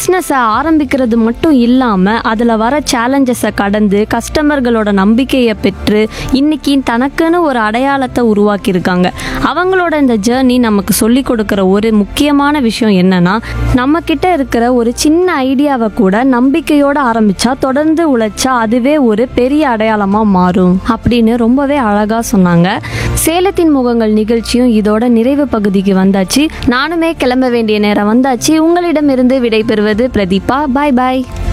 பிஸ்னஸை ஆரம்பிக்கிறது மட்டும் இல்லாமல் அதில் வர சேலஞ்சஸை கடந்து கஸ்டமர்களோட நம்பிக்கையை பெற்று இன்னைக்கு தனக்குன்னு ஒரு அடையாளத்தை உருவாக்கியிருக்காங்க அவங்களோட இந்த ஜேர்னி நமக்கு சொல்லி கொடுக்குற ஒரு முக்கியமான விஷயம் என்னன்னா நம்ம கிட்ட இருக்கிற ஒரு சின்ன ஐடியாவை கூட நம்பிக்கையோட ஆரம்பிச்சா தொடர்ந்து உழைச்சா அதுவே ஒரு பெரிய அடையாளமா மாறும் அப்படின்னு ரொம்பவே அழகா சொன்னாங்க சேலத்தின் முகங்கள் நிகழ்ச்சியும் இதோட நிறைவு பகுதிக்கு வந்தாச்சு நானுமே கிளம்ப வேண்டிய நேரம் வந்தாச்சு உங்களிடமிருந்து விடைபெறுவது பிரதீபா பாய் பாய்